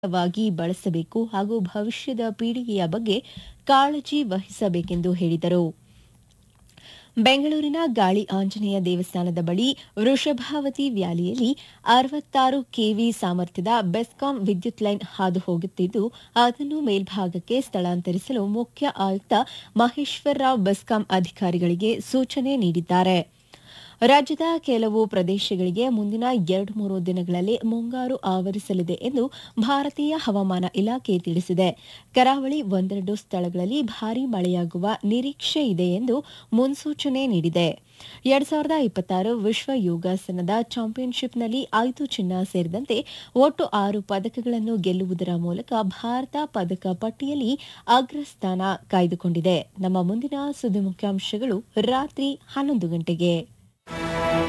ವಾಗಿ ಬಳಸಬೇಕು ಹಾಗೂ ಭವಿಷ್ಯದ ಪೀಳಿಗೆಯ ಬಗ್ಗೆ ಕಾಳಜಿ ವಹಿಸಬೇಕೆಂದು ಹೇಳಿದರು ಬೆಂಗಳೂರಿನ ಗಾಳಿ ಆಂಜನೇಯ ದೇವಸ್ಥಾನದ ಬಳಿ ವೃಷಭಾವತಿ ವ್ಯಾಲಿಯಲ್ಲಿ ಅರವತ್ತಾರು ಕೆವಿ ಸಾಮರ್ಥ್ಯದ ಬೆಸ್ಕಾಂ ವಿದ್ಯುತ್ ಲೈನ್ ಹಾದು ಹೋಗುತ್ತಿದ್ದು ಅದನ್ನು ಮೇಲ್ಭಾಗಕ್ಕೆ ಸ್ಥಳಾಂತರಿಸಲು ಮುಖ್ಯ ಆಯುಕ್ತ ಮಹೇಶ್ವರ್ ರಾವ್ ಬೆಸ್ಕಾಂ ಅಧಿಕಾರಿಗಳಿಗೆ ಸೂಚನೆ ನೀಡಿದ್ದಾರೆ ರಾಜ್ಯದ ಕೆಲವು ಪ್ರದೇಶಗಳಿಗೆ ಮುಂದಿನ ಎರಡು ಮೂರು ದಿನಗಳಲ್ಲಿ ಮುಂಗಾರು ಆವರಿಸಲಿದೆ ಎಂದು ಭಾರತೀಯ ಹವಾಮಾನ ಇಲಾಖೆ ತಿಳಿಸಿದೆ ಕರಾವಳಿ ಒಂದೆರಡು ಸ್ಥಳಗಳಲ್ಲಿ ಭಾರೀ ಮಳೆಯಾಗುವ ನಿರೀಕ್ಷೆ ಇದೆ ಎಂದು ಮುನ್ಸೂಚನೆ ನೀಡಿದೆ ಎರಡ್ ಸಾವಿರದ ಇಪ್ಪತ್ತಾರು ವಿಶ್ವ ಯೋಗಾಸನದ ಚಾಂಪಿಯನ್ಶಿಪ್ನಲ್ಲಿ ಐದು ಚಿನ್ನ ಸೇರಿದಂತೆ ಒಟ್ಟು ಆರು ಪದಕಗಳನ್ನು ಗೆಲ್ಲುವುದರ ಮೂಲಕ ಭಾರತ ಪದಕ ಪಟ್ಟಿಯಲ್ಲಿ ಅಗ್ರಸ್ಥಾನ ಕಾಯ್ದುಕೊಂಡಿದೆ ನಮ್ಮ ಮುಂದಿನ ಸುದ್ದಿ ಮುಖ್ಯಾಂಶಗಳು ರಾತ್ರಿ ಹನ್ನೊಂದು ಗಂಟೆಗೆ